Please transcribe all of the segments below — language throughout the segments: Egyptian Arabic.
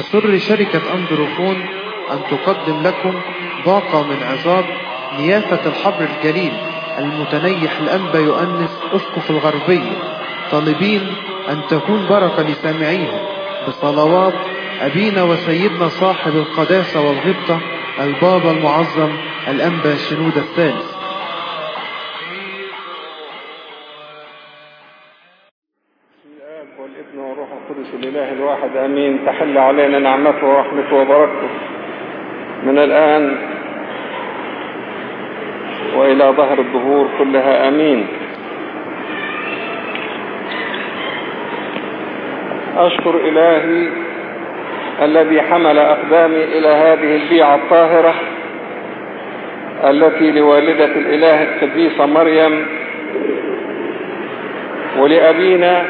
يسر شركة أندروفون أن تقدم لكم باقة من عظات نيافة الحبر الجليل المتنيح الأنبا يؤنس أسقف الغربية طالبين أن تكون بركة لسامعيها بصلوات أبينا وسيدنا صاحب القداسة والغبطة البابا المعظم الأنبا شنود الثالث الآب والابن والروح القدس الإله الواحد آمين تحل علينا نعمته ورحمته وبركته من الآن وإلى ظهر الظهور كلها آمين أشكر إلهي الذي حمل أقدامي إلى هذه البيعة الطاهرة التي لوالدة الإله القديسة مريم ولأبينا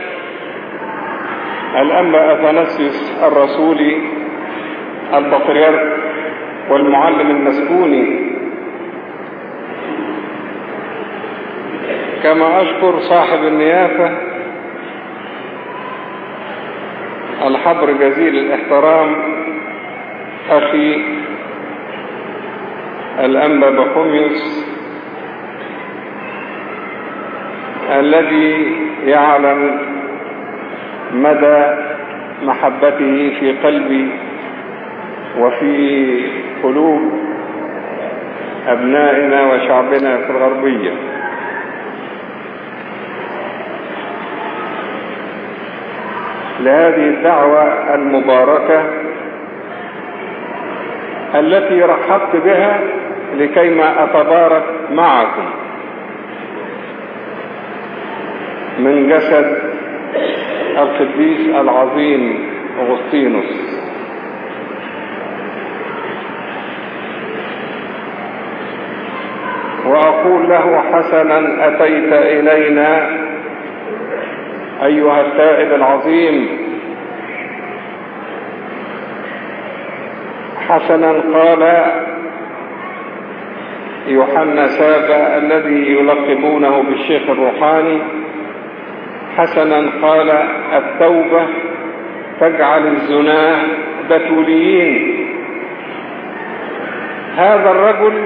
الأنبا أثناسيوس الرسولي البطريرك والمعلم المسكوني كما أشكر صاحب النيافة الحبر جزيل الاحترام أخي الأنبا بخوميوس الذي يعلم مدى محبته في قلبي وفي قلوب أبنائنا وشعبنا في الغربية لهذه الدعوة المباركة التي رحبت بها لكيما أتبارك معكم من جسد القديس العظيم أغسطينوس وأقول له حسنا أتيت إلينا أيها التائب العظيم حسنا قال يوحنا سابا الذي يلقبونه بالشيخ الروحاني حسنا قال التوبة تجعل الزناه بتوليين هذا الرجل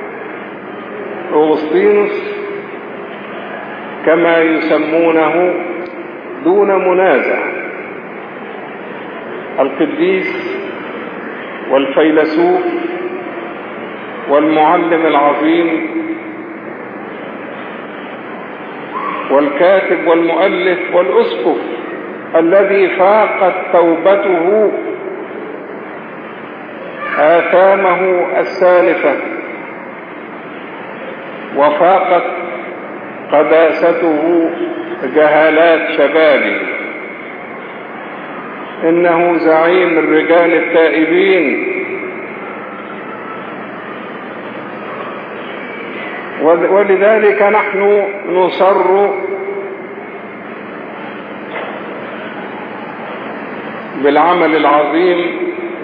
أغسطينوس كما يسمونه دون منازع القديس والفيلسوف والمعلم العظيم والكاتب والمؤلف والأسقف الذي فاقت توبته آثامه السالفة وفاقت قداسته جهالات شبابه إنه زعيم الرجال التائبين ولذلك نحن نصر بالعمل العظيم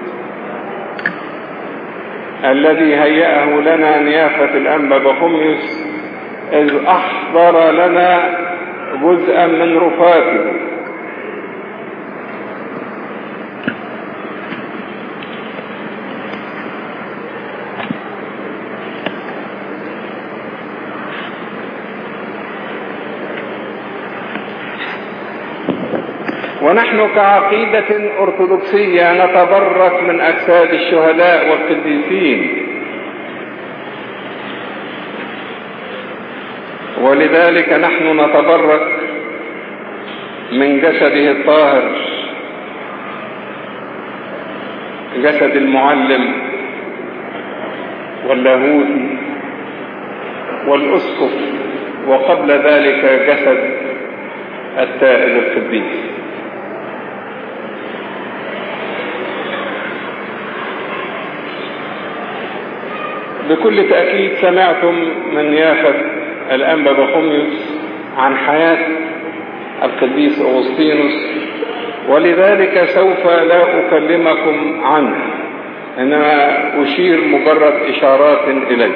الذي هيأه لنا نيافة الأنبا بخميس إذ أحضر لنا جزءا من رفاته ونحن كعقيدة أرثوذكسية نتبرك من أجساد الشهداء والقديسين ولذلك نحن نتبرك من جسده الطاهر جسد المعلم واللاهوتي والأسقف وقبل ذلك جسد التائب القديس بكل تأكيد سمعتم من يافت الأنبا بخميس عن حياة القديس أغسطينوس ولذلك سوف لا أكلمكم عنه إنما أشير مجرد إشارات إليه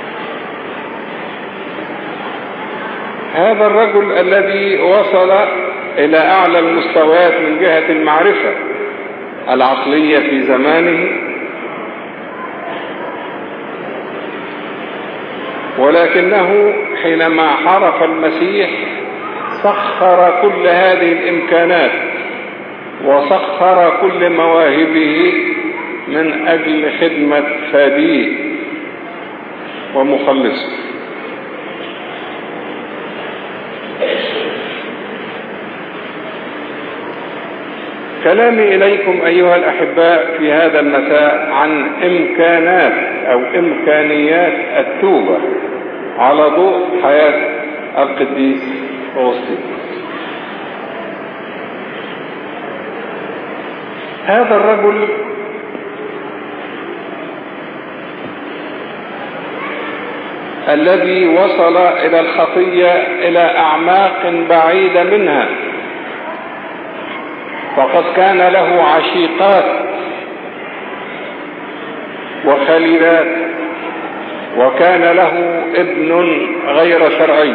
هذا الرجل الذي وصل إلى أعلى المستويات من جهة المعرفة العقلية في زمانه ولكنه حينما حرف المسيح سخر كل هذه الإمكانات وسخر كل مواهبه من أجل خدمة فاديه ومخلصه كلامي إليكم أيها الأحباء في هذا المساء عن إمكانات أو إمكانيات التوبة على ضوء حياة القديس أوسطين هذا الرجل الذي وصل إلى الخطية إلى أعماق بعيدة منها فقد كان له عشيقات وخليلات وكان له ابن غير شرعي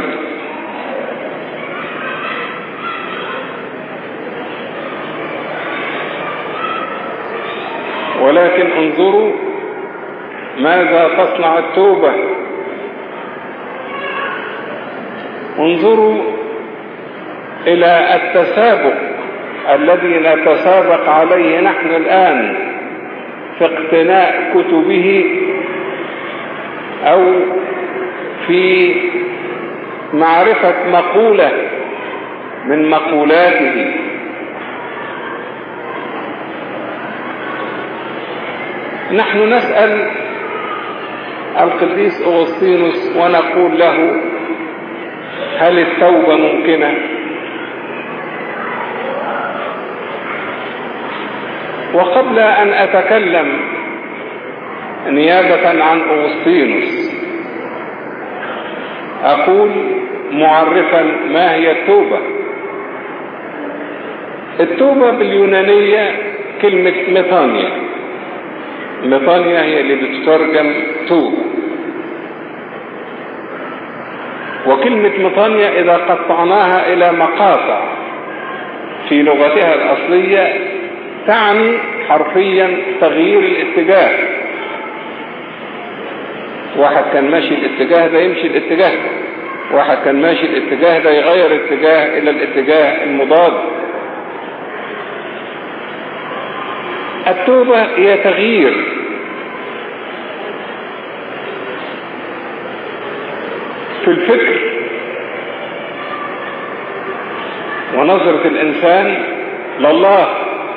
ولكن انظروا ماذا تصنع التوبة انظروا إلى التسابق الذي نتسابق عليه نحن الآن في اقتناء كتبه أو في معرفة مقولة من مقولاته نحن نسأل القديس أغسطينوس ونقول له هل التوبة ممكنة وقبل أن أتكلم نيابة عن أغسطينوس أقول معرفا ما هي التوبة التوبة باليونانية كلمة ميطانيا ميطانيا هي اللي بتترجم توب وكلمة ميطانيا إذا قطعناها إلى مقاطع في لغتها الأصلية تعني حرفيا تغيير الاتجاه واحد كان ماشي الاتجاه ده يمشي الاتجاه ده واحد كان ماشي الاتجاه ده يغير اتجاه الى الاتجاه المضاد التوبة هي تغيير في الفكر ونظرة الإنسان لله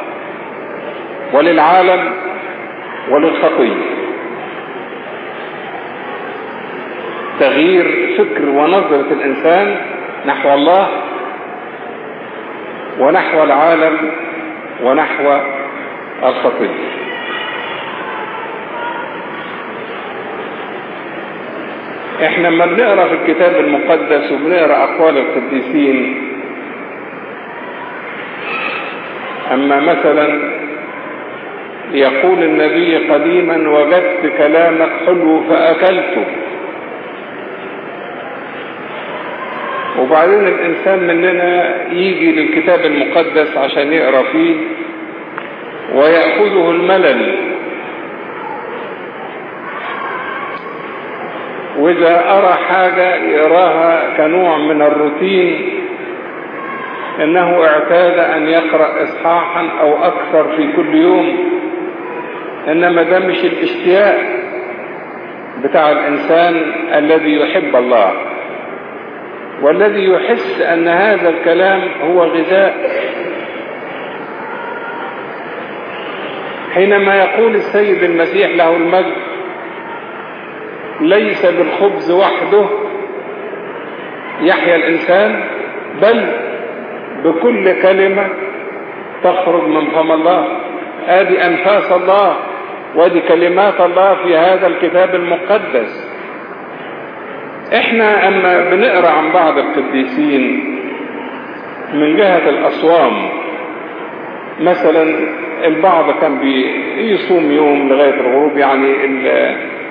وللعالم وللخطية تغيير فكر ونظرة الإنسان نحو الله ونحو العالم ونحو الخطية احنا لما بنقرا في الكتاب المقدس وبنقرا اقوال القديسين اما مثلا يقول النبي قديما وجدت كلامك حلو فاكلته وبعدين الانسان مننا يجي للكتاب المقدس عشان يقرا فيه ويأخذه الملل وإذا أرى حاجة يراها كنوع من الروتين إنه اعتاد أن يقرأ إصحاحا أو أكثر في كل يوم إنما ده مش الاشتياق بتاع الإنسان الذي يحب الله والذي يحس أن هذا الكلام هو غذاء حينما يقول السيد المسيح له المجد ليس بالخبز وحده يحيا الإنسان بل بكل كلمة تخرج من فم الله ادي أنفاس الله ودي كلمات الله في هذا الكتاب المقدس احنا اما بنقرا عن بعض القديسين من جهة الأصوام مثلا البعض كان بيصوم يوم لغاية الغروب يعني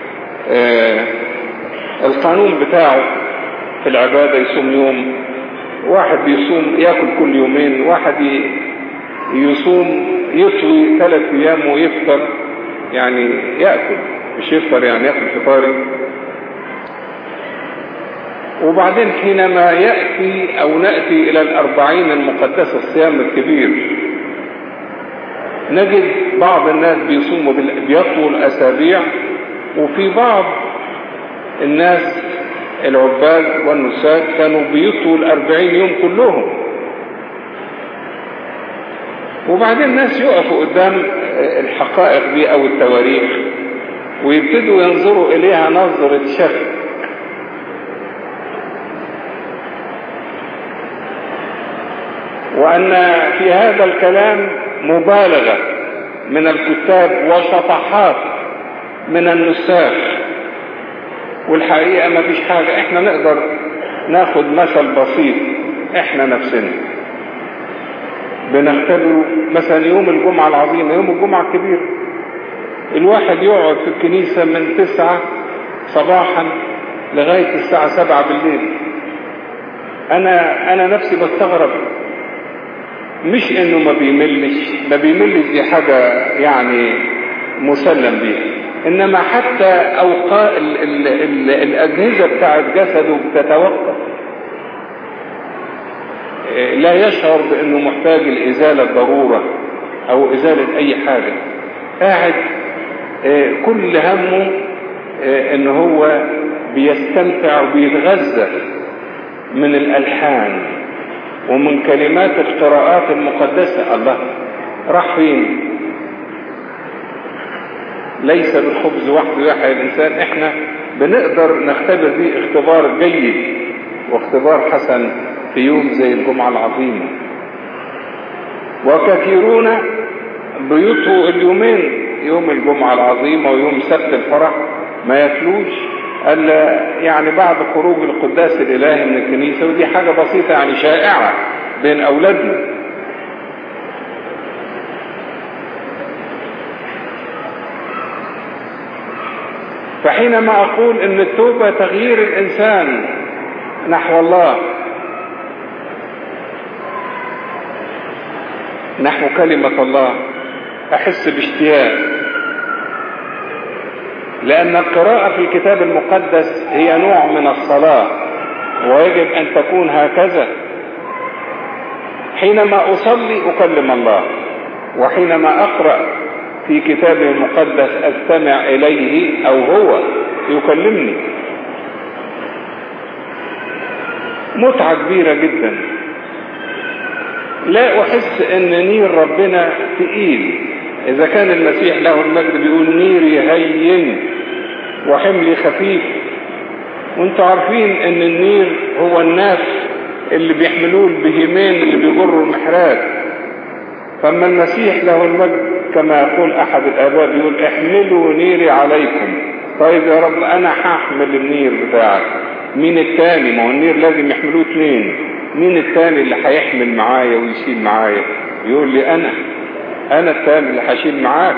القانون بتاعه في العبادة يصوم يوم واحد بيصوم ياكل كل يومين واحد يصوم يطوي ثلاث ايام ويفطر يعني ياكل مش يفطر يعني ياكل فطاري وبعدين حينما يأتي أو نأتي إلى الأربعين المقدسة الصيام الكبير نجد بعض الناس بيصوموا بيطول أسابيع وفي بعض الناس العباد والنساك كانوا بيطوا الأربعين يوم كلهم وبعدين الناس يقفوا قدام الحقائق دي أو التواريخ ويبتدوا ينظروا إليها نظرة شك وأن في هذا الكلام مبالغة من الكتاب وشطحات من النساخ والحقيقة ما فيش حاجة احنا نقدر ناخد مثل بسيط احنا نفسنا بنختبره مثلا يوم الجمعة العظيمة يوم الجمعة الكبير الواحد يقعد في الكنيسة من تسعة صباحا لغاية الساعة سبعة بالليل أنا أنا نفسي بستغرب مش إنه ما بيملش ما بيملش دي حاجة يعني مسلم بيها إنما حتى أوقات ال ال ال الأجهزة بتاعت جسده بتتوقف لا يشعر بأنه محتاج لإزالة ضرورة أو إزالة أي حاجة قاعد كل همه ان هو بيستمتع وبيتغذى من الالحان ومن كلمات القراءات المقدسة الله راح فين ليس بالخبز وحده يحيى الانسان احنا بنقدر نختبر دي اختبار جيد واختبار حسن في يوم زي الجمعة العظيمة وكثيرون بيطوا اليومين يوم الجمعة العظيمة ويوم سبت الفرح ما ياكلوش الا يعني بعد خروج القداس الالهي من الكنيسة ودي حاجة بسيطة يعني شائعة بين اولادنا فحينما اقول ان التوبة تغيير الانسان نحو الله نحو كلمة الله احس باشتياق لأن القراءة في الكتاب المقدس هي نوع من الصلاة ويجب أن تكون هكذا حينما أصلي أكلم الله وحينما أقرأ في كتابه المقدس أستمع إليه أو هو يكلمني متعة كبيرة جدا لا أحس أن نير ربنا تقيل إذا كان المسيح له المجد بيقول نيري هين وحملي خفيف وانتوا عارفين ان النير هو الناس اللي بيحملوه البهيمين اللي بيجروا المحراب فاما المسيح له المجد كما يقول احد الاباء بيقول احملوا نيري عليكم طيب يا رب انا هحمل النير بتاعك مين التاني ما هو النير لازم يحملوه اتنين مين التاني اللي هيحمل معايا ويشيل معايا يقول لي انا انا التاني اللي هشيل معاك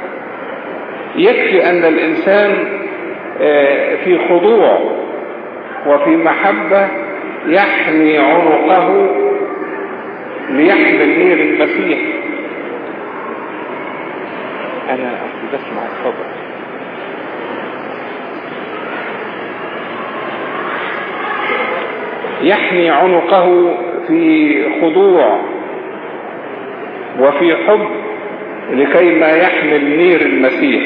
يكفي ان الانسان في خضوع وفي محبة يحمي عنقه ليحمل نير المسيح انا اصلي بسمع الصبر يحمي عنقه في خضوع وفي حب لكي ما يحمل نير المسيح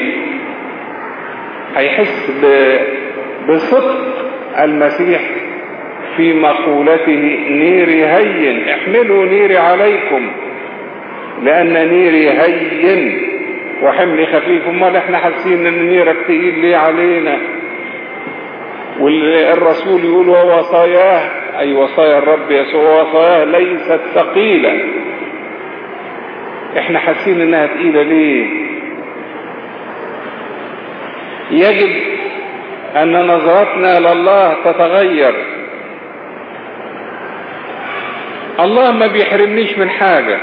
هيحس بصدق المسيح في مقولته نيري هين احملوا نيري عليكم لان نيري هين وحملي خفيف امال احنا حاسين ان نيرك تقيل ليه علينا والرسول يقول ووصاياه اي وصايا الرب يسوع وصاياه ليست ثقيله احنا حاسين انها تقيله ليه يجب ان نظرتنا لله تتغير الله ما بيحرمنيش من حاجة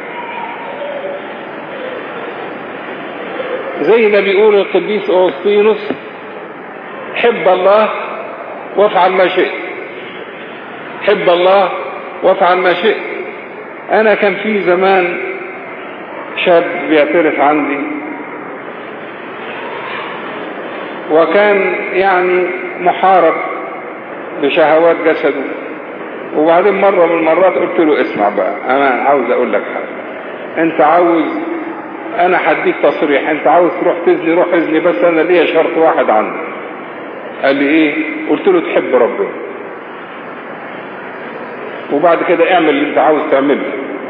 زي ما بيقول القديس أوسطينوس حب الله وافعل ما شئت حب الله وافعل ما شئت انا كان في زمان شاب بيعترف عندي وكان يعني محارب بشهوات جسده وبعدين مرة من المرات قلت له اسمع بقى انا عاوز اقول لك حاجة انت عاوز انا هديك تصريح انت عاوز تروح تزني روح ازني بس انا ليا شرط واحد عندي قال لي ايه قلت له تحب ربنا وبعد كده اعمل اللي انت عاوز تعمله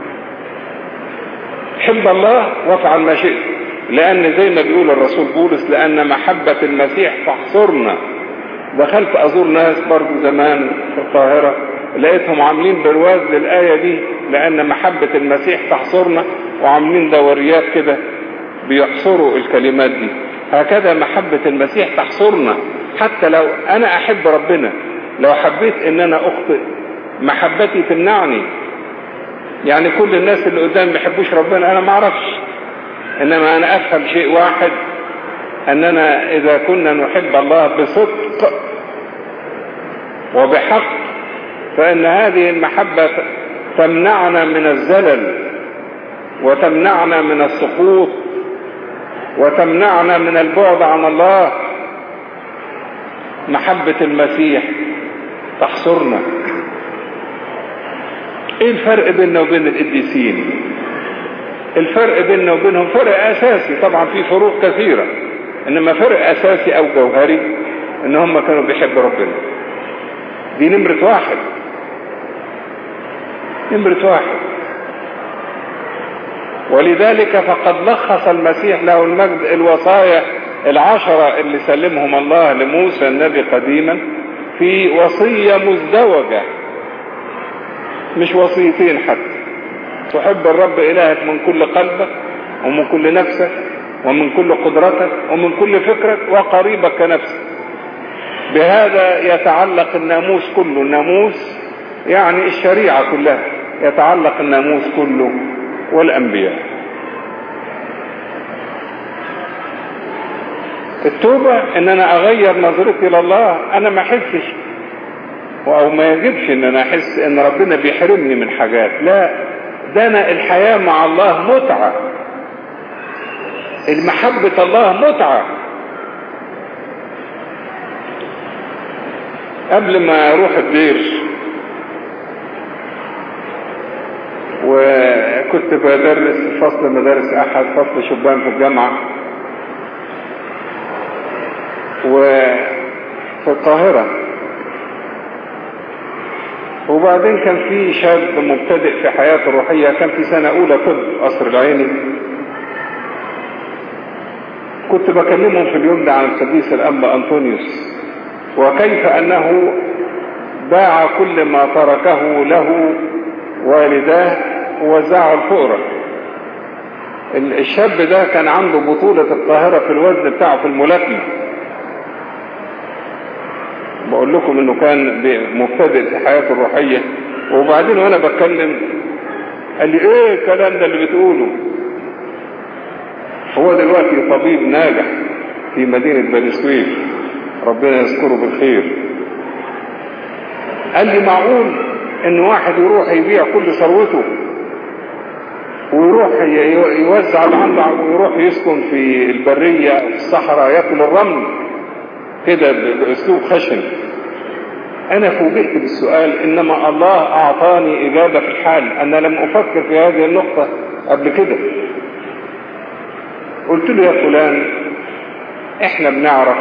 حب الله وافعل ما شئت لان زي ما بيقول الرسول بولس لان محبة المسيح تحصرنا دخلت ازور ناس برضو زمان في القاهرة لقيتهم عاملين برواز للآية دي لان محبة المسيح تحصرنا وعاملين دوريات كده بيحصروا الكلمات دي هكذا محبة المسيح تحصرنا حتى لو انا احب ربنا لو حبيت ان انا اخطئ محبتي تمنعني يعني كل الناس اللي قدامي ما يحبوش ربنا انا ما اعرفش انما انا افهم شيء واحد اننا اذا كنا نحب الله بصدق وبحق فان هذه المحبة تمنعنا من الزلل وتمنعنا من السقوط وتمنعنا من البعد عن الله محبة المسيح تحصرنا ايه الفرق بيننا وبين القديسين الفرق بيننا وبينهم فرق اساسي طبعا في فروق كثيرة انما فرق اساسي او جوهري ان هم كانوا بيحبوا ربنا دي نمرة واحد نمرة واحد ولذلك فقد لخص المسيح له المجد الوصايا العشرة اللي سلمهم الله لموسى النبي قديما في وصية مزدوجة مش وصيتين حتى تحب الرب إلهك من كل قلبك ومن كل نفسك ومن كل قدرتك ومن كل فكرك وقريبك كنفسك بهذا يتعلق الناموس كله الناموس يعني الشريعة كلها يتعلق الناموس كله والأنبياء التوبة ان انا اغير نظرتي لله انا ما احسش او ما يجبش ان انا احس ان ربنا بيحرمني من حاجات لا ده انا الحياة مع الله متعة المحبة الله متعة قبل ما اروح الدير وكنت بدرس فصل مدارس احد فصل شبان في الجامعة وفي القاهرة وبعدين كان في شاب مبتدئ في حياته الروحية كان في سنة أولى طب قصر العيني كنت بكلمهم في اليوم ده عن القديس الأنبا أنطونيوس وكيف أنه باع كل ما تركه له والداه ووزعه الفقراء الشاب ده كان عنده بطولة القاهرة في الوزن بتاعه في الملاكمة بقول لكم انه كان مبتدئ في حياته الروحية وبعدين وانا بتكلم قال لي ايه الكلام ده اللي بتقوله هو دلوقتي طبيب ناجح في مدينة بني سويف ربنا يذكره بالخير قال لي معقول ان واحد يروح يبيع كل ثروته ويروح يوزع العنبع ويروح يسكن في البرية أو في الصحراء ياكل الرمل كده بأسلوب خشن أنا فوجئت بالسؤال إنما الله أعطاني إجابة في الحال أنا لم أفكر في هذه النقطة قبل كده قلت له يا فلان إحنا بنعرف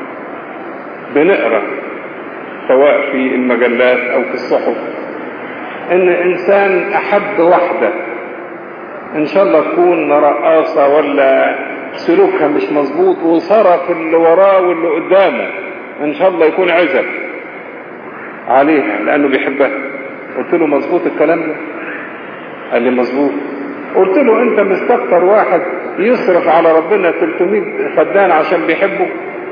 بنقرأ سواء في المجلات أو في الصحف إن إنسان أحب واحدة إن شاء الله تكون رقاصة ولا سلوكها مش مظبوط وصرف اللي وراه واللي قدامه ان شاء الله يكون عزب عليها لانه بيحبها قلت له مظبوط الكلام ده قال لي مظبوط قلت له انت مستكتر واحد يصرف على ربنا 300 فدان عشان بيحبه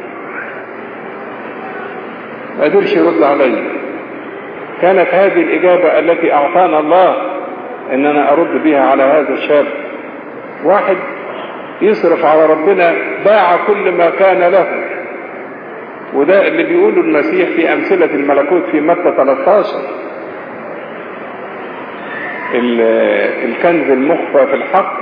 ما قدرش يرد علي كانت هذه الاجابة التي اعطانا الله ان انا ارد بها على هذا الشاب واحد يصرف على ربنا باع كل ما كان له وده اللي بيقوله المسيح في أمثلة الملكوت في متى 13 الكنز المخفى في الحق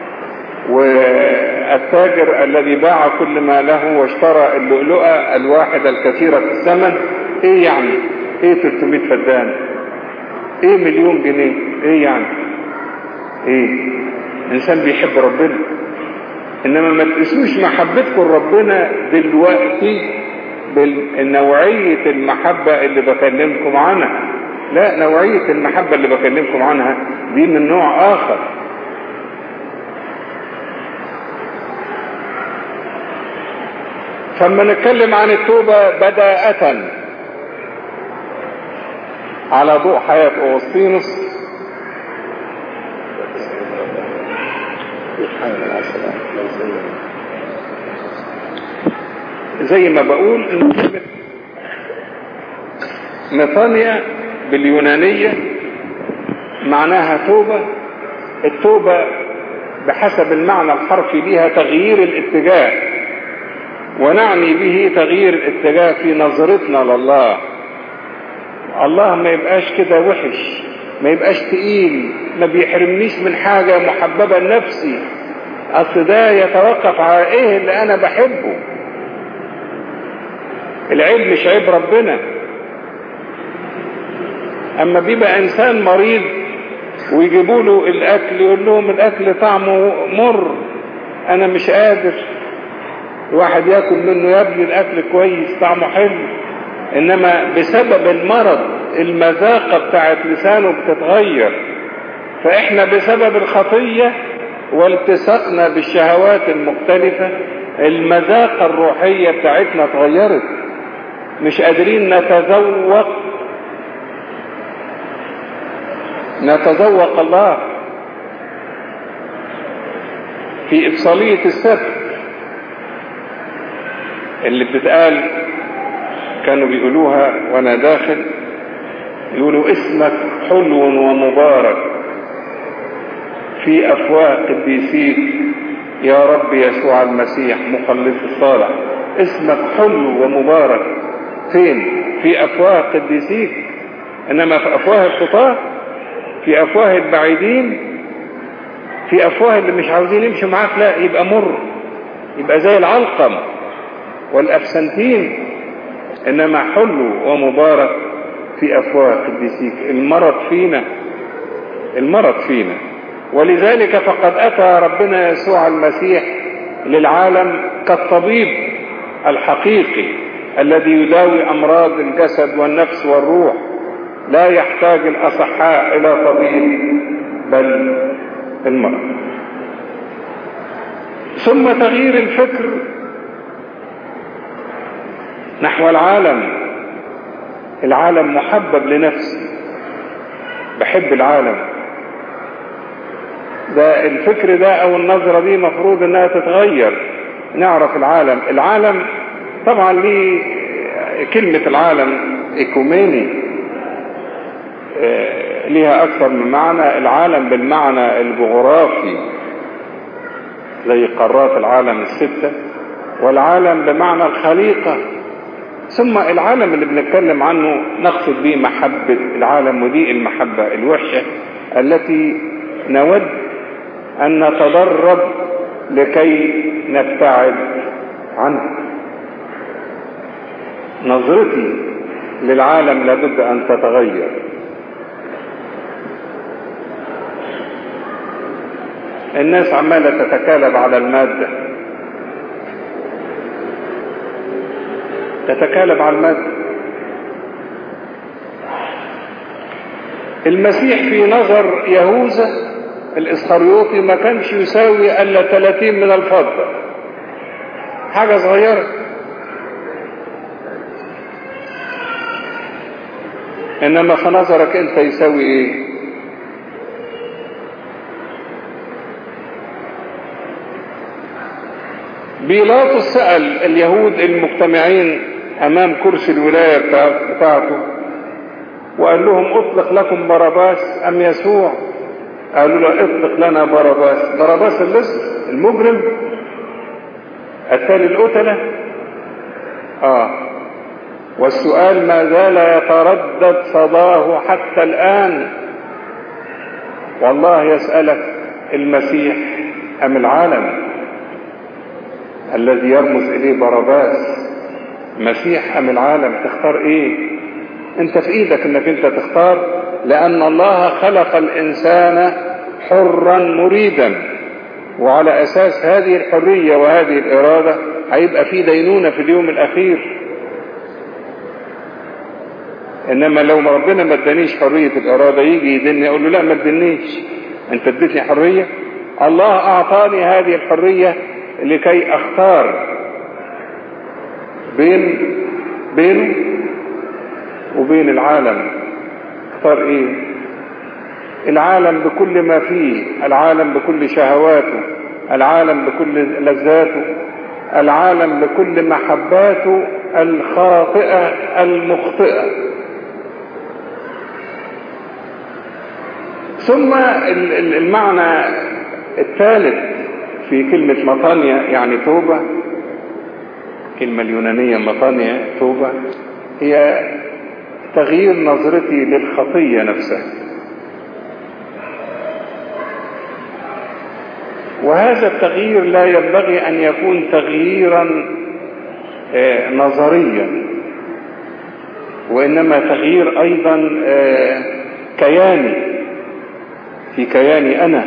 والتاجر الذي باع كل ما له واشترى اللؤلؤة الواحدة الكثيرة في الثمن ايه يعني ايه 300 فدان ايه مليون جنيه ايه يعني ايه انسان بيحب ربنا انما ما تقيسوش محبتكم لربنا دلوقتي بنوعية المحبة اللي بكلمكم عنها لا نوعية المحبة اللي بكلمكم عنها دي من نوع اخر فلما نتكلم عن التوبة بداءة على ضوء حياة أوسطينوس زي ما بقول ان كلمة ميطانيا باليونانية معناها توبة التوبة بحسب المعنى الحرفي ليها تغيير الاتجاه ونعني به تغيير الاتجاه في نظرتنا لله الله ما يبقاش كده وحش ما يبقاش تقيل ما بيحرمنيش من حاجة محببة لنفسي اصل ده يتوقف على ايه اللي انا بحبه العيب مش عيب ربنا اما بيبقى انسان مريض ويجيبوا له الاكل يقول لهم الاكل طعمه مر انا مش قادر الواحد ياكل منه يا ابني الاكل كويس طعمه حلو انما بسبب المرض المذاقة بتاعت لسانه بتتغير فاحنا بسبب الخطية والتصقنا بالشهوات المختلفة المذاقة الروحية بتاعتنا اتغيرت مش قادرين نتذوق نتذوق الله في إفصالية السبت اللي بتتقال كانوا بيقولوها وانا داخل يقولوا اسمك حلو ومبارك في افواه قديسيك يا رب يسوع المسيح مخلص الصالح اسمك حلو ومبارك فين في افواه قديسيك انما في افواه الخطاه في افواه البعيدين في افواه اللي مش عاوزين يمشوا معاك لا يبقى مر يبقى زي العلقم والافسنتين انما حلو ومبارك في افواه قديسيك المرض فينا المرض فينا ولذلك فقد اتى ربنا يسوع المسيح للعالم كالطبيب الحقيقي الذي يداوي امراض الجسد والنفس والروح لا يحتاج الاصحاء الى طبيب بل المرض ثم تغيير الفكر نحو العالم العالم محبب لنفسي بحب العالم ده الفكر ده او النظرة دي مفروض انها تتغير نعرف العالم العالم طبعا ليه كلمة العالم ايكوميني ليها اكثر من معنى العالم بالمعنى الجغرافي زي قارات العالم الستة والعالم بمعنى الخليقة ثم العالم اللي بنتكلم عنه نقصد به محبة العالم ودي المحبة الوحشة التي نود أن نتدرب لكي نبتعد عنها نظرتي للعالم لابد أن تتغير الناس عمالة تتكالب على المادة تتكالب على المادة المسيح في نظر يهوذا الإسخريوطي ما كانش يساوي إلا 30 من الفضة حاجة صغيرة إنما في نظرك أنت يساوي إيه بيلاطس سأل اليهود المجتمعين أمام كرسي الولاية بتاعته وقال لهم أطلق لكم باراباس أم يسوع قالوا له اطلق لنا باراباس باراباس اللص المجرم التالي القتلة آه والسؤال ما زال يتردد صداه حتى الآن والله يسألك المسيح أم العالم الذي يرمز إليه باراباس مسيح أم العالم تختار إيه أنت في إيدك أنك أنت تختار لأن الله خلق الإنسان حرا مريدا وعلى أساس هذه الحرية وهذه الإرادة هيبقى في دينونة في اليوم الأخير إنما لو ربنا ما ادانيش حرية الإرادة يجي يدني يقول له لا ما ادنيش أنت اديتني حرية الله أعطاني هذه الحرية لكي أختار بين بينه وبين العالم اختار ايه العالم بكل ما فيه العالم بكل شهواته العالم بكل لذاته العالم بكل محباته الخاطئة المخطئة ثم المعنى الثالث في كلمة مطانية يعني توبة الكلمة اليونانية مطانية توبة هي تغيير نظرتي للخطية نفسها وهذا التغيير لا ينبغي أن يكون تغييرا نظريا وإنما تغيير أيضا كياني في كياني أنا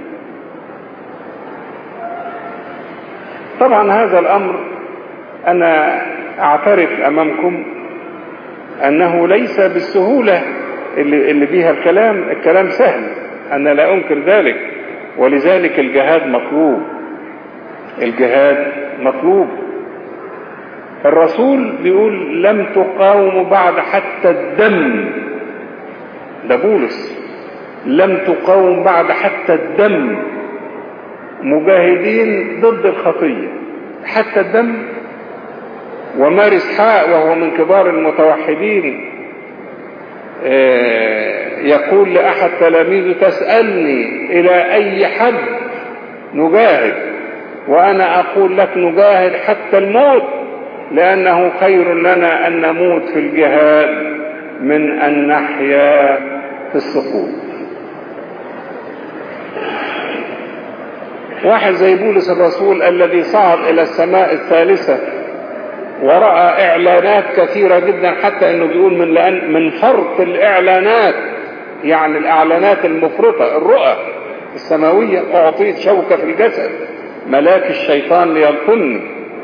طبعا هذا الأمر أنا أعترف أمامكم أنه ليس بالسهولة اللي, اللي بيها الكلام الكلام سهل أنا لا أنكر ذلك ولذلك الجهاد مطلوب الجهاد مطلوب الرسول بيقول لم تقاوموا بعد حتى الدم ده بولس لم تقاوم بعد حتى الدم مجاهدين ضد الخطية حتى الدم ومارس حاء وهو من كبار المتوحدين يقول لأحد تلاميذه تسألني إلى أي حد نجاهد وأنا أقول لك نجاهد حتى الموت لأنه خير لنا أن نموت في الجهاد من أن نحيا في السقوط واحد زي بولس الرسول الذي صعد إلى السماء الثالثة ورأى إعلانات كثيرة جدا حتى أنه بيقول من, لأن من فرط الإعلانات يعني الإعلانات المفرطة الرؤى السماوية أعطيت شوكة في الجسد ملاك الشيطان ليلطني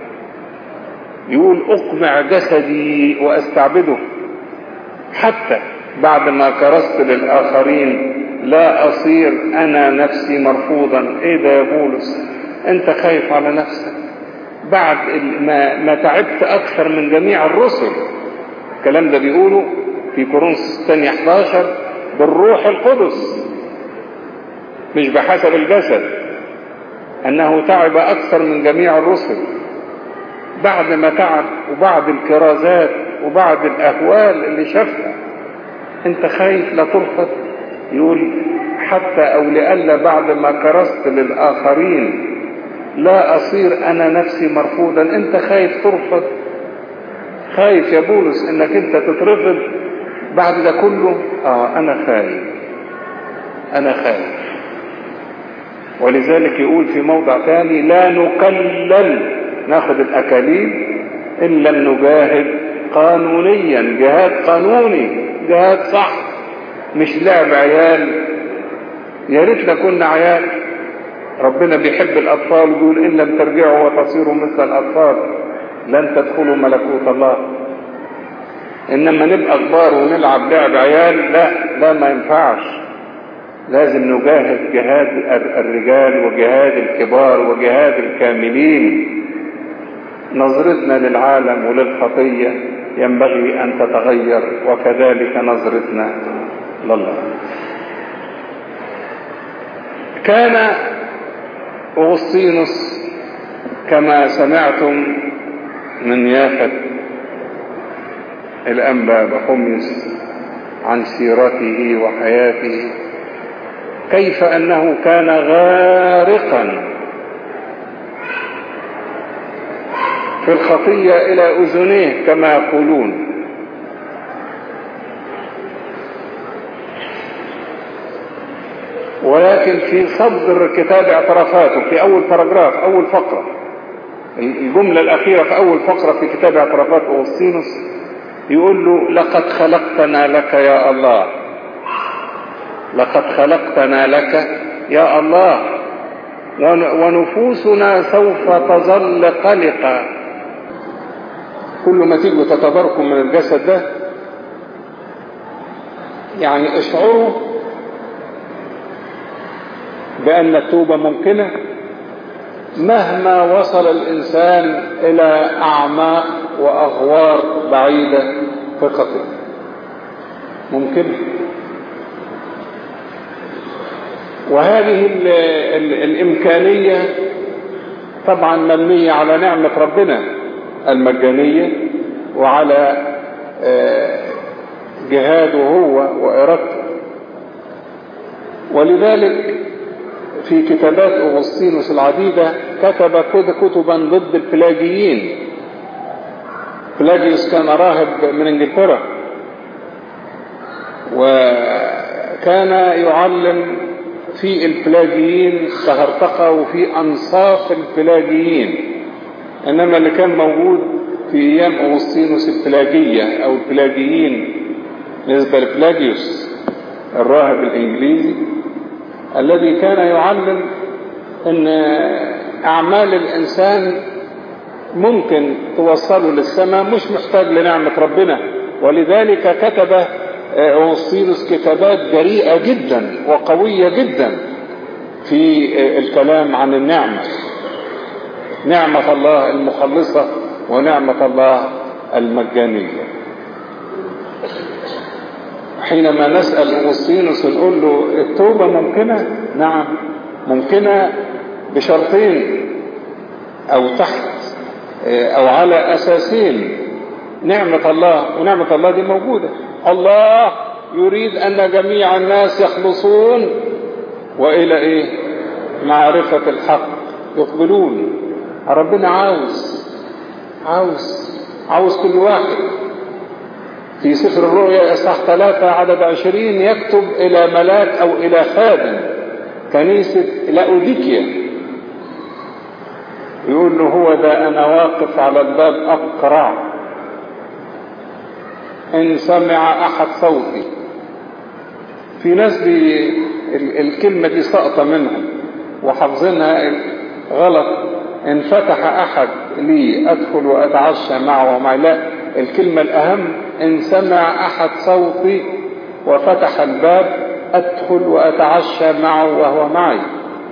يقول أقمع جسدي وأستعبده حتى بعد ما كرست للآخرين لا أصير أنا نفسي مرفوضا إيه ده يا بولس أنت خايف على نفسك بعد ما, ما تعبت أكثر من جميع الرسل الكلام ده بيقوله في كورنثوس الثانية 11 بالروح القدس مش بحسب الجسد أنه تعب أكثر من جميع الرسل بعد ما تعب وبعد الكرازات وبعد الأهوال اللي شافها أنت خايف لا ترفض يقول حتى أو لألا بعد ما كرست للآخرين لا أصير أنا نفسي مرفوضا أنت خايف ترفض خايف يا بولس أنك أنت تترفض بعد ده كله آه أنا خايف أنا خايف ولذلك يقول في موضع ثاني لا نكلل ناخد الأكاليل إن لم نجاهد قانونيا جهاد قانوني جهاد صح مش لعب عيال يا ريتنا كنا عيال ربنا بيحب الأطفال ويقول إن لم ترجعوا وتصيروا مثل الأطفال لن تدخلوا ملكوت الله إنما نبقى كبار ونلعب لعب عيال لا لا ما ينفعش لازم نجاهد جهاد الرجال وجهاد الكبار وجهاد الكاملين نظرتنا للعالم وللخطية ينبغي أن تتغير وكذلك نظرتنا لله كان أغسطينوس كما سمعتم من يافت الأنبا بحميس عن سيرته وحياته كيف أنه كان غارقا في الخطية إلى أذنيه كما يقولون ولكن في صدر كتاب اعترافاته في أول باراجراف أول فقرة الجملة الأخيرة في أول فقرة في كتاب اعترافات أوسطينوس يقول له لقد خلقتنا لك يا الله لقد خلقتنا لك يا الله ونفوسنا سوف تظل قلقة كل ما تيجوا تتباركوا من الجسد ده يعني اشعروا بأن التوبة ممكنة مهما وصل الإنسان إلى أعماق وأغوار بعيدة في خطئه ممكنة وهذه ال ال الإمكانية طبعا مبنية على نعمة ربنا المجانية وعلى جهاده هو وإرادته ولذلك في كتابات أغسطينوس العديدة كتب كتبا ضد البلاجيين بلاجيوس كان راهب من انجلترا وكان يعلم في البلاجيين كهرطقة وفي أنصاف البلاجيين إنما اللي كان موجود في أيام أغسطينوس البلاجية أو البلاجيين بالنسبة لبلاجيوس الراهب الإنجليزي الذي كان يعلم أن أعمال الإنسان ممكن توصله للسماء مش محتاج لنعمة ربنا ولذلك كتب أوسطينوس كتابات جريئة جدا وقوية جدا في الكلام عن النعمة نعمة الله المخلصة ونعمة الله المجانية حينما نسأل أوسطينوس نقول له التوبة ممكنة نعم ممكنة بشرطين أو تحت أو على أساسين نعمة الله ونعمة الله دي موجودة الله يريد أن جميع الناس يخلصون وإلى إيه معرفة الحق يقبلون ربنا عاوز عاوز عاوز كل واحد في سفر الرؤيا إصحاح ثلاثة عدد عشرين يكتب إلى ملاك أو إلى خادم كنيسة لاوديكيا يقول له هو ده أنا واقف على الباب أقرع إن سمع أحد صوتي في ناس دي الكلمة دي سقطة منهم وحافظينها غلط إن فتح أحد لي أدخل وأتعشى معه ومعي لا الكلمة الأهم إن سمع أحد صوتي وفتح الباب أدخل وأتعشى معه وهو معي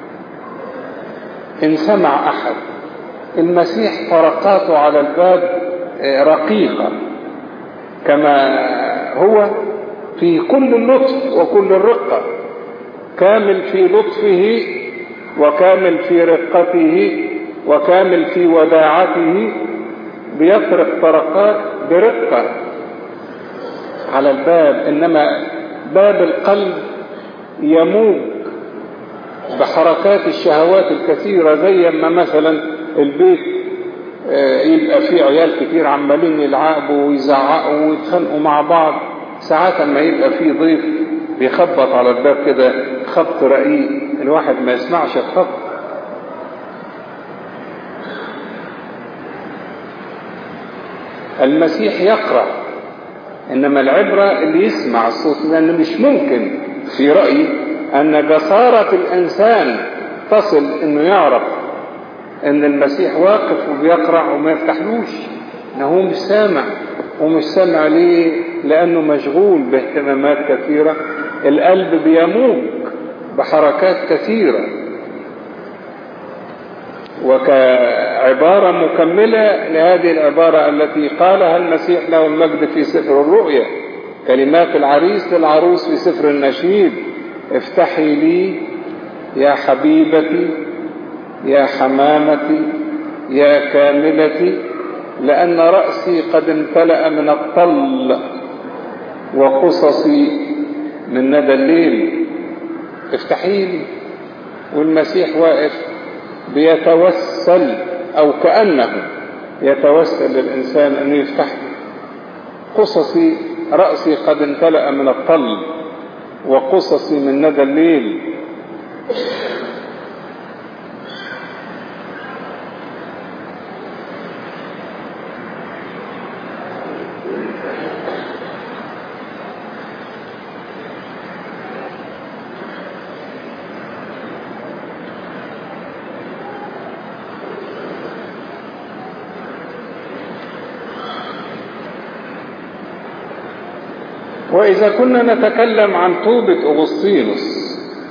إن سمع أحد المسيح طرقاته على الباب رقيقة كما هو في كل اللطف وكل الرقة كامل في لطفه وكامل في رقته وكامل في وداعته بيطرق طرقات برقة على الباب إنما باب القلب يموج بحركات الشهوات الكثيرة زي ما مثلا البيت يبقى فيه عيال كتير عمالين يلعبوا ويزعقوا ويتخانقوا مع بعض ساعات ما يبقى فيه ضيف بيخبط على الباب كده خبط رقيق الواحد ما يسمعش الخبط المسيح يقرأ إنما العبرة اللي يسمع الصوت لأنه مش ممكن في رأيي أن جسارة الإنسان تصل إنه يعرف إن المسيح واقف وبيقرأ وما يفتحلوش إنه هو مش سامع ومش سامع ليه لأنه مشغول باهتمامات كثيرة القلب بيموج بحركات كثيرة وكعبارة مكملة لهذه العبارة التي قالها المسيح له المجد في سفر الرؤيا كلمات العريس للعروس في سفر النشيد افتحي لي يا حبيبتي يا حمامتي يا كاملتي لأن رأسي قد امتلأ من الطل وقصصي من ندى الليل افتحي لي والمسيح واقف بيتوسل أو كأنه يتوسل للإنسان أن يفتح لي قصصي رأسي قد امتلأ من الطل وقصصي من ندى الليل وإذا كنا نتكلم عن توبة أغسطينوس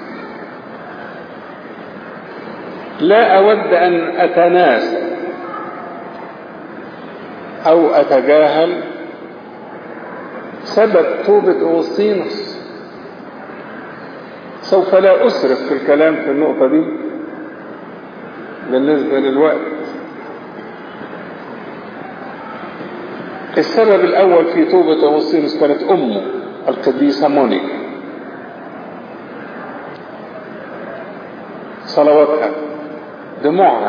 لا أود أن أتناسى أو أتجاهل سبب توبة أغسطينوس سوف لا أسرف في الكلام في النقطة دي بالنسبة للوقت السبب الأول في توبة أغسطينوس كانت أمه القديسة مونيكا صلواتها دموعها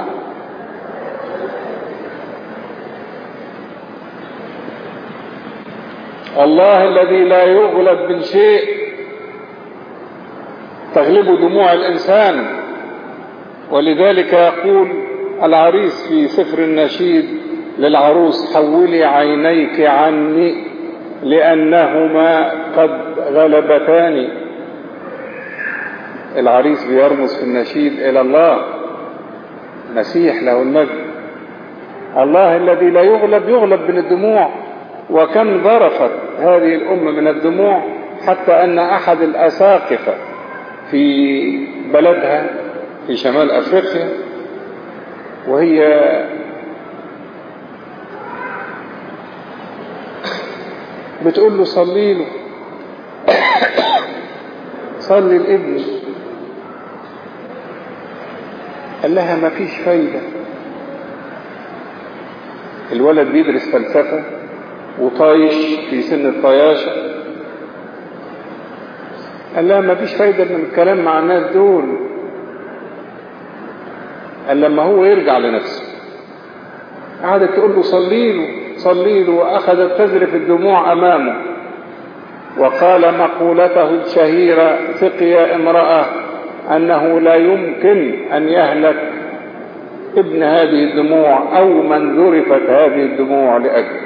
الله الذي لا يغلب من شيء تغلب دموع الإنسان ولذلك يقول العريس في سفر النشيد للعروس حولي عينيك عني لأنهما قد غلبتاني العريس بيرمز في النشيد إلى الله مسيح له المجد الله الذي لا يغلب يغلب من الدموع وكم ظرفت هذه الأمة من الدموع حتى أن أحد الأساقفة في بلدها في شمال أفريقيا وهي بتقول له صلي له صلي لابني قال لها ما فيش فايدة الولد بيدرس فلسفة وطايش في سن الطياشة قال لها ما فيش فايدة من الكلام مع الناس دول قال لما هو يرجع لنفسه قعدت تقول له صلي له صلي له وأخذت تذرف الدموع أمامه وقال مقولته الشهيرة ثق يا امرأة أنه لا يمكن أن يهلك ابن هذه الدموع أو من ذرفت هذه الدموع لأجله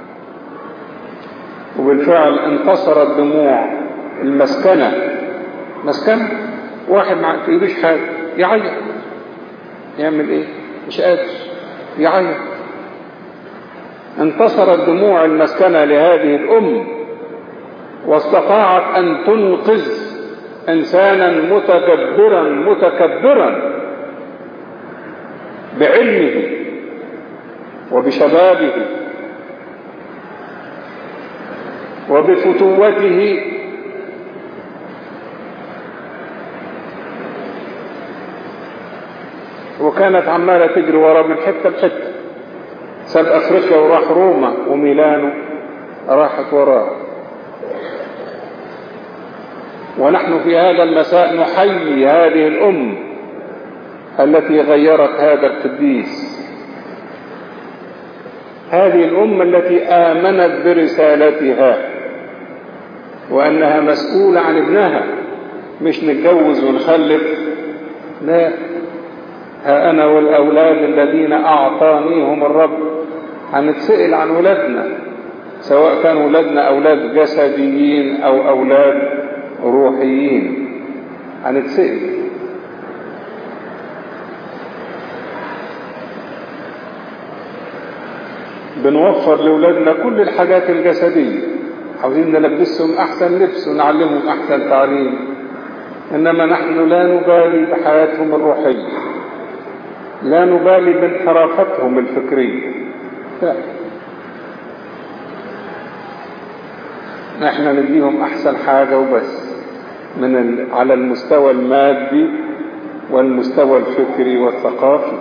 وبالفعل انتصرت دموع المسكنة مسكنة واحد ما في ايدوش حاجة يعيط يعمل ايه مش قادر يعيط انتصرت دموع المسكنة لهذه الأم واستطاعت أن تنقذ إنسانا متدبرا متكبرا بعلمه وبشبابه وبفتوته وكانت عمالة تجري وراه من حتة لحتة ساب أفريقيا وراح روما وميلانو راحت وراه ونحن في هذا المساء نحيي هذه الأم التي غيرت هذا القديس هذه الأم التي آمنت برسالتها وأنها مسؤولة عن ابنها مش نتجوز ونخلف لا ها أنا والأولاد الذين أعطانيهم الرب هنتسأل عن ولادنا سواء كانوا ولادنا أولاد جسديين أو أولاد روحيين هنتسأل بنوفر لأولادنا كل الحاجات الجسدية عاوزين نلبسهم أحسن لبس ونعلمهم أحسن تعليم إنما نحن لا نبالي بحياتهم الروحية لا نبالي بانحرافتهم الفكرية لا نحن نديهم أحسن حاجة وبس من ال... على المستوى المادي والمستوى الفكري والثقافي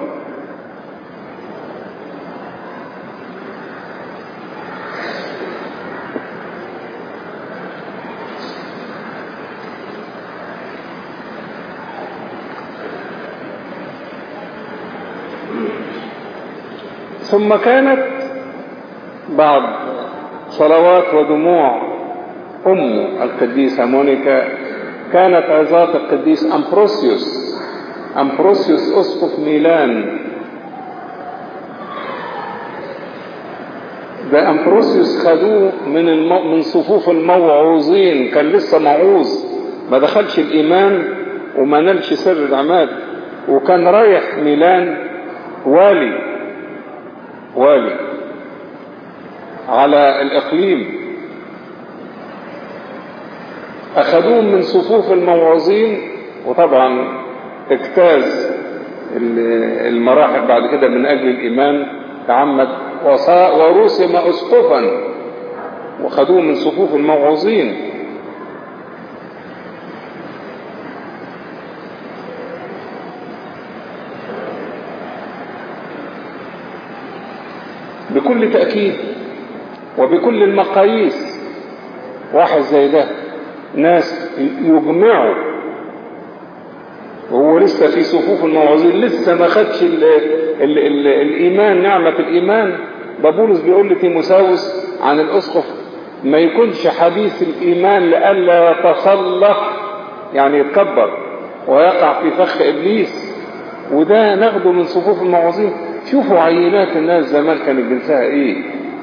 ثم كانت بعد صلوات ودموع أم القديسة مونيكا كانت عظات القديس أمبروسيوس أمبروسيوس أسقف ميلان ده أمبروسيوس خدوه من المو... من صفوف الموعوظين كان لسه موعوظ ما دخلش الإيمان وما نالش سر العماد وكان رايح ميلان والي والي على الإقليم أخذوه من صفوف الموعظين وطبعا اجتاز المراحل بعد كده من أجل الإيمان تعمد ورسم أسقفا وخذوه من صفوف الموعظين بكل تأكيد وبكل المقاييس واحد زي ده ناس يجمعوا وهو لسه في صفوف الموعظين لسه ما خدش ال ال ال الإيمان نعمة الإيمان بابولس بيقول لتيموساوس عن الأسقف ما يكونش حديث الإيمان لئلا يتصلف يعني يتكبر ويقع في فخ إبليس وده ناخده من صفوف الموعظين شوفوا عينات الناس زمان كانت جنسها ايه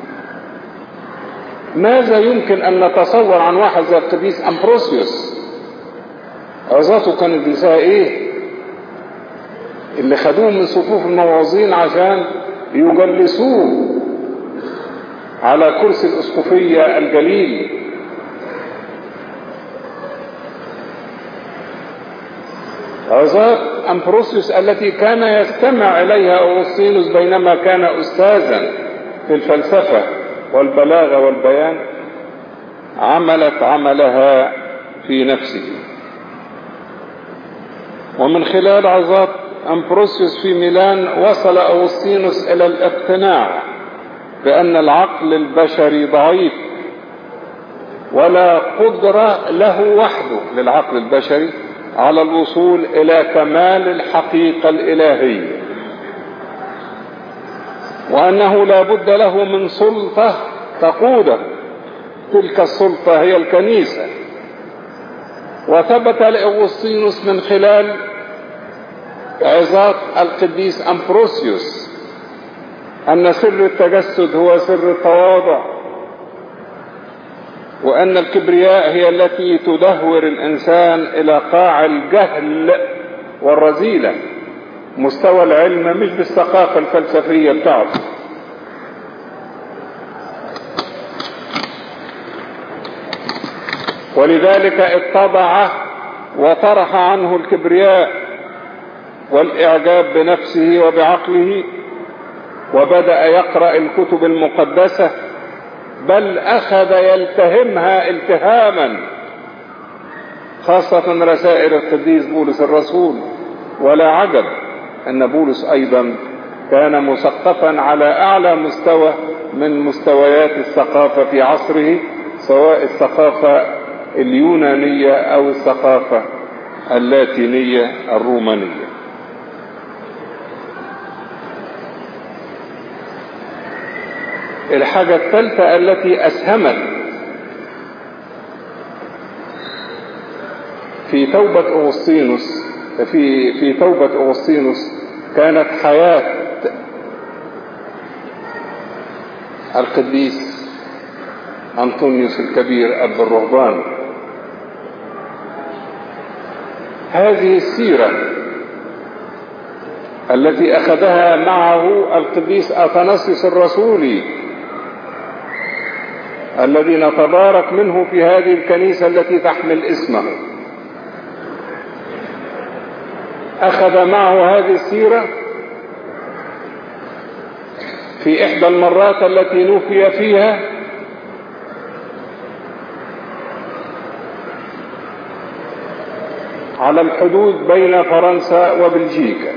ماذا يمكن ان نتصور عن واحد زي القديس امبروسيوس عظاته كانت جنسها ايه اللي خدوه من صفوف الموعظين عشان يجلسوه على كرسي الاسقفية الجليل عظات أمبروسيوس التي كان يستمع إليها أوغسطينوس بينما كان أستاذا في الفلسفة والبلاغة والبيان عملت عملها في نفسه ومن خلال عظات أمبروسيوس في ميلان وصل أوغسطينوس إلى الاقتناع بأن العقل البشري ضعيف ولا قدرة له وحده للعقل البشري على الوصول إلى كمال الحقيقة الإلهية وأنه لا بد له من سلطة تقوده تلك السلطة هي الكنيسة وثبت لأغسطينوس من خلال عظات القديس أمبروسيوس أن سر التجسد هو سر التواضع وأن الكبرياء هي التي تدهور الإنسان إلى قاع الجهل والرذيلة مستوى العلم مش بالثقافة الفلسفية بتاعته ولذلك اتضع وطرح عنه الكبرياء والإعجاب بنفسه وبعقله وبدأ يقرأ الكتب المقدسة بل أخذ يلتهمها التهاما خاصة رسائل القديس بولس الرسول ولا عجب أن بولس أيضا كان مثقفا على أعلى مستوى من مستويات الثقافة في عصره سواء الثقافة اليونانية أو الثقافة اللاتينية الرومانية الحاجة الثالثة التي أسهمت في توبة أغسطينوس في في توبة أغسطينوس كانت حياة القديس أنطونيوس الكبير أب الرهبان هذه السيرة التي أخذها معه القديس أثناسيوس الرسولي الذي نتبارك منه في هذه الكنيسة التي تحمل اسمه أخذ معه هذه السيرة في إحدى المرات التي نوفي فيها على الحدود بين فرنسا وبلجيكا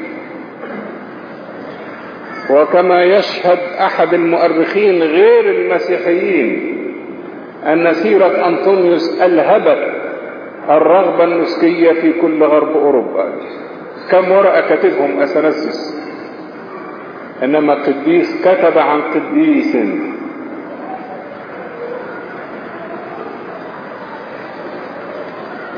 وكما يشهد أحد المؤرخين غير المسيحيين أن سيرة أنطونيوس ألهبت الرغبة النسكية في كل غرب أوروبا كم ورقة كتبهم أثناسيوس إنما قديس كتب عن قديس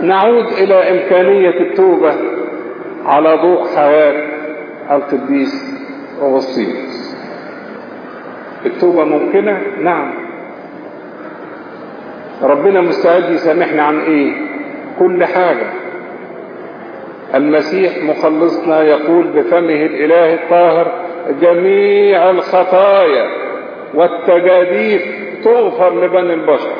نعود إلى إمكانية التوبة على ضوء حياة القديس أغسطينوس التوبة ممكنة نعم ربنا مستعد يسامحنا عن ايه كل حاجة المسيح مخلصنا يقول بفمه الاله الطاهر جميع الخطايا والتجاديف تغفر لبني البشر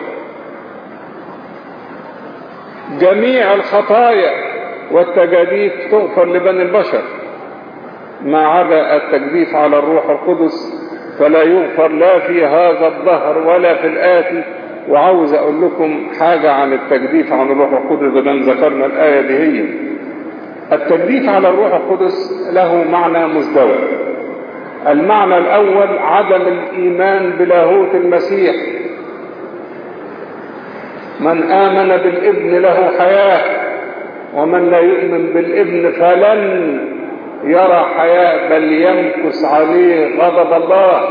جميع الخطايا والتجاديف تغفر لبني البشر ما عدا التجديف على الروح القدس فلا يغفر لا في هذا الظهر ولا في الآتي وعاوز أقول لكم حاجة عن التجديف على الروح القدس بدل ذكرنا الآية دي هي التجديف على الروح القدس له معنى مزدوج المعنى الأول عدم الإيمان بلاهوت المسيح من آمن بالابن له حياة ومن لا يؤمن بالابن فلن يرى حياة بل يمكس عليه غضب الله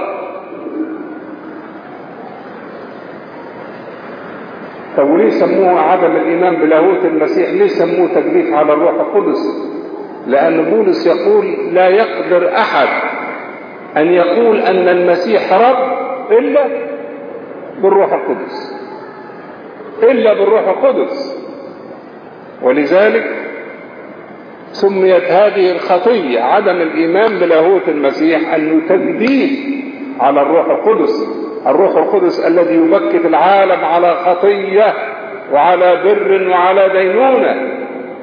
طب وليه سموه عدم الإيمان بلاهوت المسيح ليه سموه تجديف على الروح القدس لأن بولس يقول لا يقدر أحد أن يقول أن المسيح رب إلا بالروح القدس إلا بالروح القدس ولذلك سميت هذه الخطية عدم الإيمان بلاهوت المسيح أنه تجديد على الروح القدس الروح القدس الذي يبكت العالم على خطية وعلى بر وعلى دينونة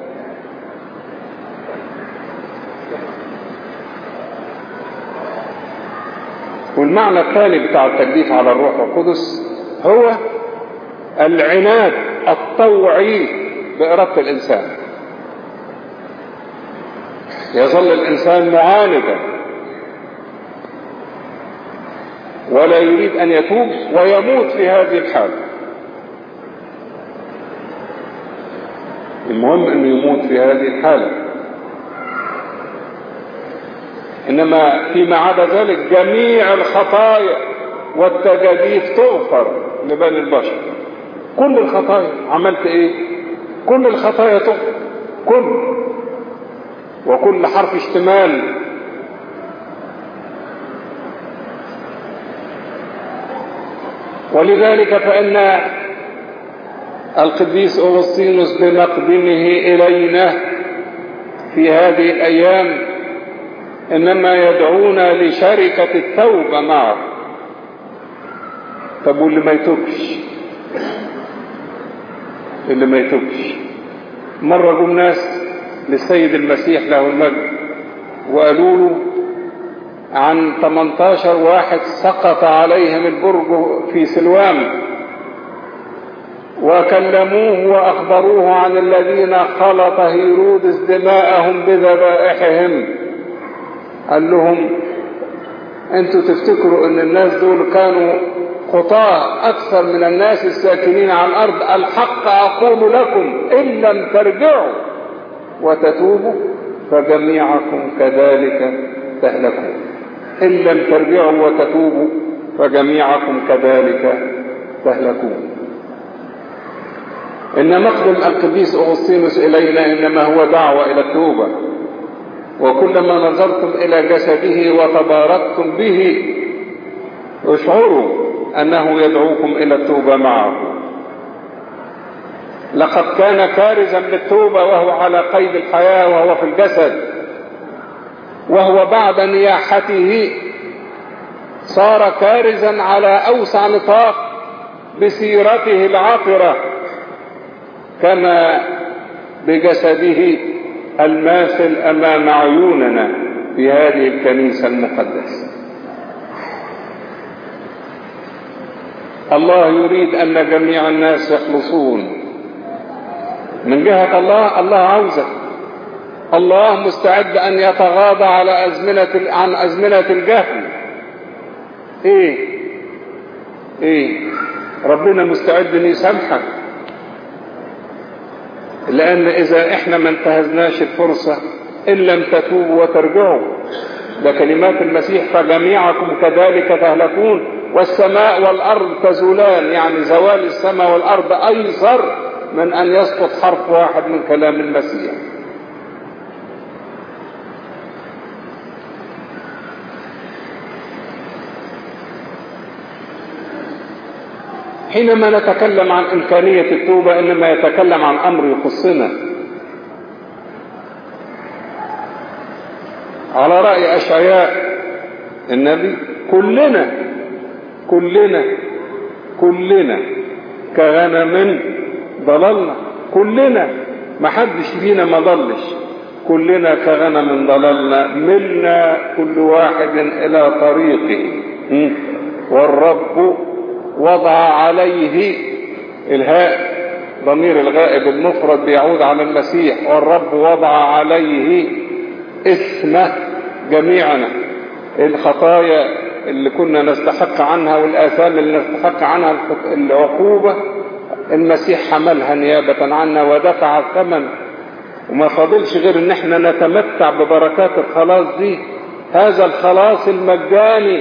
والمعنى الثاني بتاع التجديف على الروح القدس هو العناد الطوعي بإرادة الإنسان يظل الإنسان معاندا ولا يريد أن يتوب ويموت في هذه الحالة المهم أنه يموت في هذه الحالة إنما فيما عدا ذلك جميع الخطايا والتجاديف تغفر لبني البشر كل الخطايا عملت ايه كل الخطايا تغفر كل وكل حرف اشتمال ولذلك فإن القديس أغسطينوس بمقدمه إلينا في هذه الأيام إنما يدعونا لشركة التوبة معه طب واللي ما يتوبش اللي ما يتوبش مرة جم ناس للسيد المسيح له المجد وقالوا له عن 18 واحد سقط عليهم البرج في سلوام وكلموه وأخبروه عن الذين خلط هيرودس دماءهم بذبائحهم قال لهم انتوا تفتكروا ان الناس دول كانوا خطاة أكثر من الناس الساكنين على الأرض الحق أقول لكم إن لم ترجعوا وتتوبوا فجميعكم كذلك تهلكون إن لم ترجعوا وتتوبوا فجميعكم كذلك تهلكون إن مقدم القديس أغسطينوس إلينا إنما هو دعوة إلى التوبة وكلما نظرتم إلى جسده وتباركتم به اشعروا أنه يدعوكم إلى التوبة معه لقد كان كارزا بالتوبة وهو على قيد الحياة وهو في الجسد وهو بعد نياحته صار كارزا على أوسع نطاق بسيرته العاطرة كما بجسده الماثل أمام عيوننا في هذه الكنيسة المقدسة الله يريد أن جميع الناس يخلصون من جهة الله الله عاوزك الله مستعد أن يتغاضى على أزمنة عن أزمنة الجهل إيه إيه ربنا مستعد أن يسامحك لأن إذا إحنا ما انتهزناش الفرصة إن لم تتوبوا وترجعوا ده كلمات المسيح فجميعكم كذلك تهلكون والسماء والأرض تزولان يعني زوال السماء والأرض أيسر من أن يسقط حرف واحد من كلام المسيح حينما نتكلم عن إمكانية التوبة إنما يتكلم عن أمر يخصنا على رأي أشعياء النبي كلنا كلنا كلنا كغنم ضللنا كلنا ما حدش فينا ما ضلش كلنا كغنم ضللنا منا كل واحد إلى طريقه والرب وضع عليه الهاء ضمير الغائب المفرد بيعود على المسيح والرب وضع عليه اسم جميعنا الخطايا اللي كنا نستحق عنها والآثام اللي نستحق عنها العقوبة المسيح حملها نيابة عنا ودفع الثمن وما فاضلش غير ان احنا نتمتع ببركات الخلاص دي هذا الخلاص المجاني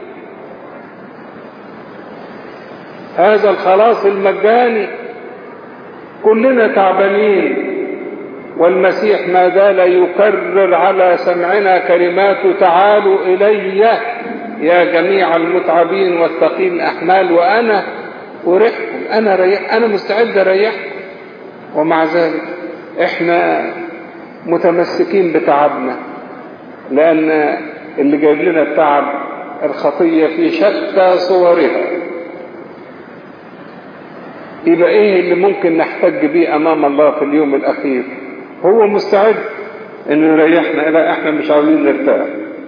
هذا الخلاص المجاني كلنا تعبانين والمسيح ما زال يكرر على سمعنا كلمات تعالوا إلي يا جميع المتعبين والثقيل الأحمال وأنا أريحكم أنا, ريح أنا مستعد أريحكم ومع ذلك إحنا متمسكين بتعبنا لأن اللي جايب لنا التعب الخطية في شتى صورها يبقى ايه اللي ممكن نحتج بيه امام الله في اليوم الاخير هو مستعد انه يريحنا لا احنا مش عاوزين نرتاح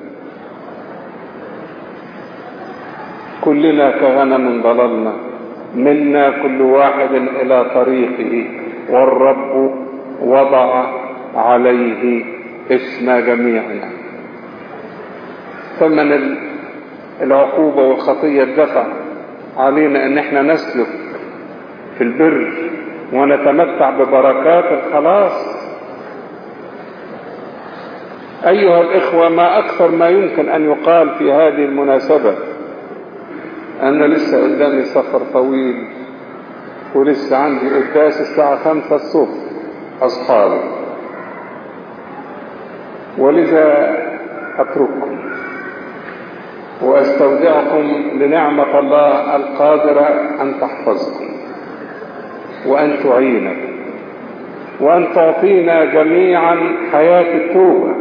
كلنا كغنم ضللنا منا كل واحد الى طريقه والرب وضع عليه اسم جميعنا ثمن العقوبة والخطية الدفع علينا ان احنا نسلك في البر ونتمتع ببركات الخلاص أيها الإخوة ما أكثر ما يمكن أن يقال في هذه المناسبة أنا لسه قدامي سفر طويل ولسه عندي قداس الساعة خمسة الصبح أصحابي ولذا أترككم وأستودعكم لنعمة الله القادرة أن تحفظكم وأن تعينكم وأن تعطينا جميعا حياة التوبة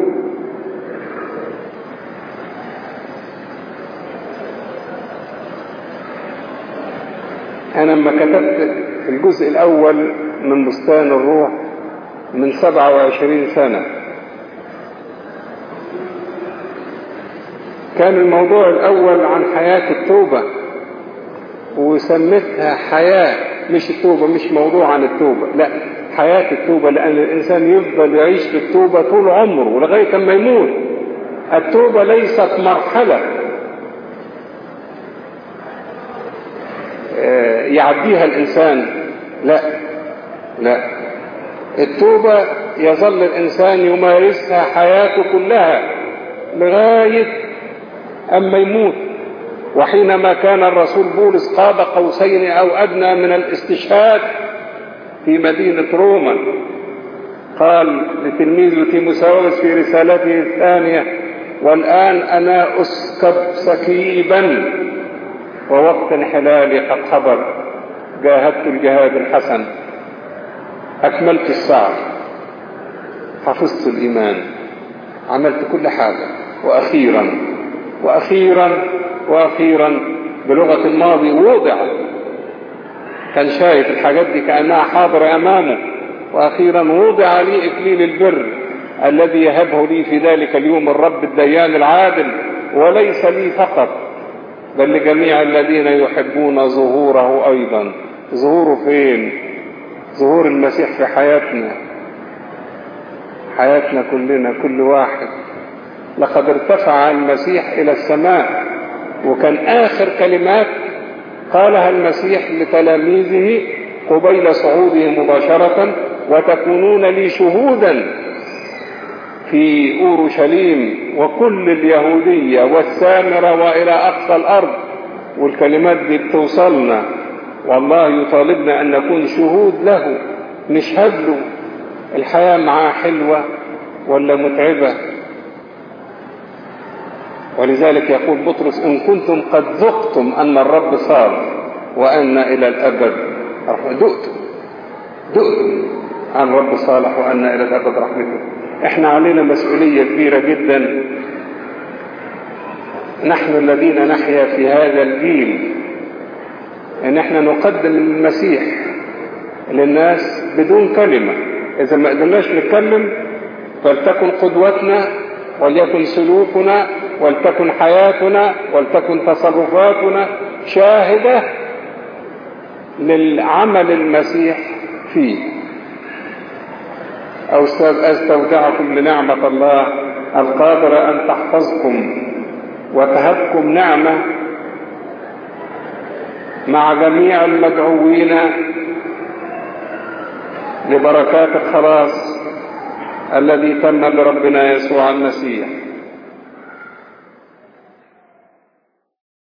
أنا لما كتبت الجزء الأول من بستان الروح من 27 سنة كان الموضوع الأول عن حياة التوبة وسميتها حياة مش التوبة مش موضوع عن التوبة لا حياة التوبة لأن الإنسان يفضل يعيش في التوبة طول عمره لغاية ما يموت التوبة ليست مرحلة يعديها الإنسان لا لا التوبة يظل الإنسان يمارسها حياته كلها لغاية أما يموت وحينما كان الرسول بولس قاب قوسين أو أدنى من الاستشهاد في مدينة روما قال لتلميذه تيموساوس في رسالته الثانية والآن أنا أسكب سكيبا ووقت انحلالي قد حضر جاهدت الجهاد الحسن أكملت السعي حفظت الإيمان عملت كل حاجة وأخيرا وأخيرا وأخيرا بلغة الماضي وضع كان شايف الحاجات دي كأنها حاضرة أمامه وأخيرا وضع لي إكليل البر الذي يهبه لي في ذلك اليوم الرب الديان العادل وليس لي فقط بل لجميع الذين يحبون ظهوره أيضا ظهوره فين ظهور المسيح في حياتنا حياتنا كلنا كل واحد لقد ارتفع المسيح إلى السماء وكان آخر كلمات قالها المسيح لتلاميذه قبيل صعوده مباشرة وتكونون لي شهودا في أورشليم وكل اليهودية والسامرة وإلى أقصى الأرض والكلمات دي بتوصلنا والله يطالبنا أن نكون شهود له نشهد له الحياة معاه حلوة ولا متعبة ولذلك يقول بطرس إن كنتم قد ذقتم أن الرب صار وأن إلى الأبد دقتم دقتم عن رب صالح وأن إلى الأبد رحمته احنا علينا مسؤولية كبيرة جدا نحن الذين نحيا في هذا الجيل ان احنا نقدم المسيح للناس بدون كلمة اذا ما قدرناش نتكلم فلتكن قدوتنا وليكن سلوكنا ولتكن حياتنا ولتكن تصرفاتنا شاهدة للعمل المسيح فيه أو أستودعكم لنعمة الله القادرة أن تحفظكم وتهبكم نعمة مع جميع المدعوين لبركات الخلاص الذي تم بربنا يسوع المسيح